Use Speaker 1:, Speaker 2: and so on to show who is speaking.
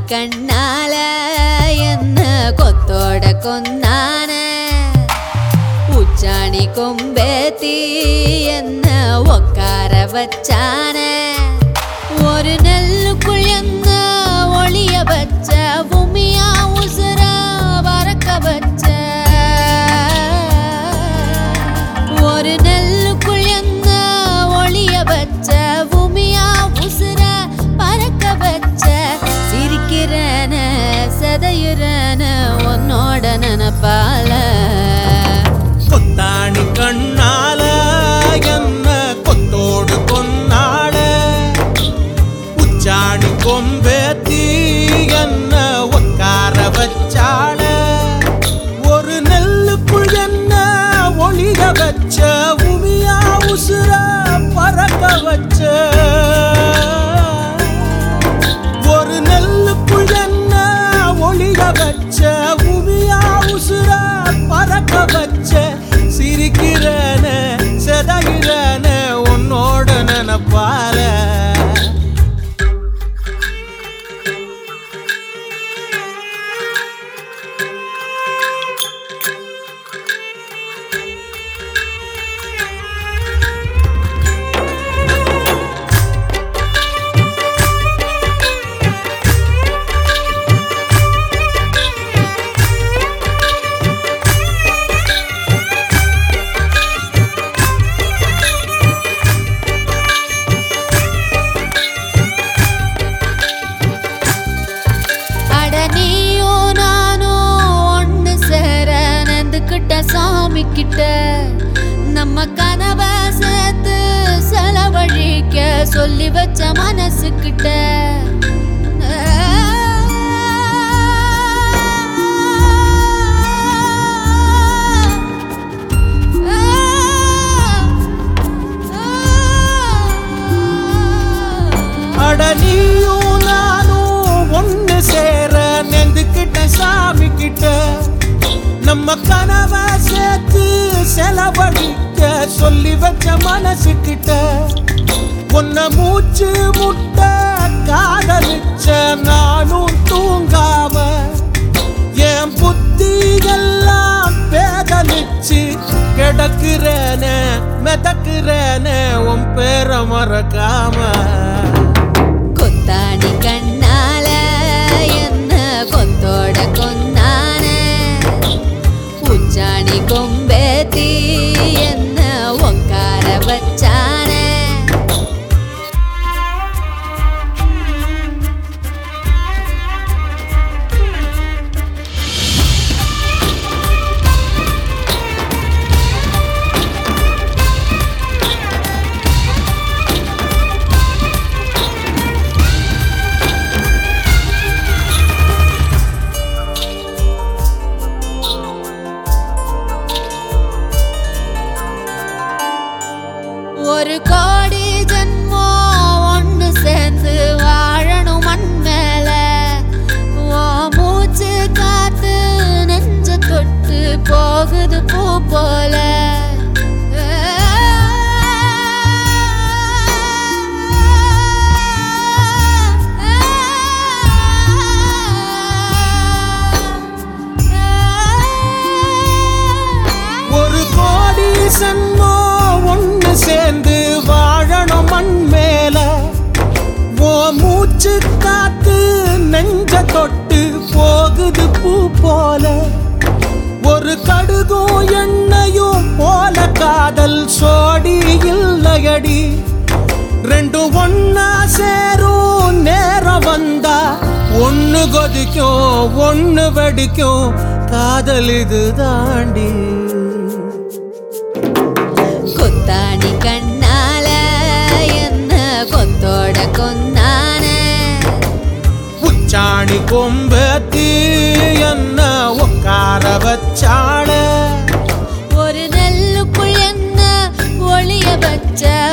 Speaker 1: கண்ணால என்ன கொத்தோட கொந்தான உச்சாணி கொம்பேத்தி என்ன உக்கார வச்சான ஒரு நெல்லுக்குள் என்ன ஒளிய வச்ச பூமியா உசுர பறக்க வச்ச ஒரு நெல்லுக்குள் என்ன ஒளிய வச்ச பூமியா உசுர பறக்க வச்ச சிரிக்கிறன சதையுறன உன்னோட நினப்பால
Speaker 2: கொத்தாணி கண்ணால என்ன கொத்தோடு கொன்னாட உச்சாணி கொம்பேத்தி என்ன உட்கார வச்சாள ஒரு நெல்லுக்குள் என்ன ஒளிய வச்ச உமியா உசுர பறக்க வச்ச ஒரு நெல்லுக்குள் என்ன ஒளிய வச்ச உமியா உசுர பறக்க வச்ச சிரிக்கிறன செதகிறன உன்னோட நினப்பால
Speaker 1: அட நீயும் நானும் ஒண்ணு சேர நந்துக்கிட்ட சாமி கிட்ட நம்ம கனவ சேர்த்து செலவழிக்க சொல்லி வச்ச மனசுக்கிட்ட
Speaker 2: அட நீயும் நானும் ஒண்ணு சேர நெந்துக்கிட்ட சாமி கிட்ட நம்ம கனவை சேர்த்து செலவழிக்க சொல்லி வச்ச மனசு கிட்ட உன்னை மூச்சு முட்டை காதலிச்ச நானும் தூங்காம என் புத்தி எல்லாம் பேதலிச்சு கிடக்குறேனே மிதக்குறேனே உன் பேரை மறக்காம
Speaker 1: கொத்தாணி கண்ணால என்ன கொத்தோட கொந்தான உச்சாணி கொம்பேத்தி என்ன உக்கார வச்சான ஒரு கோடி ஜென்மம் ஒண்ணு சேர்ந்து வாழணும் மண் மேல உன் மூச்சு காத்து நெஞ்ச தொட்டு போகுது பூ போல
Speaker 2: ஒரு கோடி சன்மோ ஒண்ணு சேர்ந்து வாழணும் மண் மேல ஓ மூச்சு காத்து நெஞ்ச தொட்டு போகுது பூ போல ஒரு கடுகும் எண்ணெயும் போல காதல் சோடி இல்லையடி ரெண்டும் ஒன்னா சேரும் நேரம் வந்தா ஒண்ணு கொதிக்கும் ஒண்ணு வெடிக்கும் காதல் இது தாண்டி
Speaker 1: கொத்தாணி கண்ணால என்ன கொத்தோட கொந்தான
Speaker 2: உச்சாணி கொம்பத்தி என்ன உட்கார வச்சாள
Speaker 1: ஒரு நெல்லுக்குள் என்ன ஒளிய வச்ச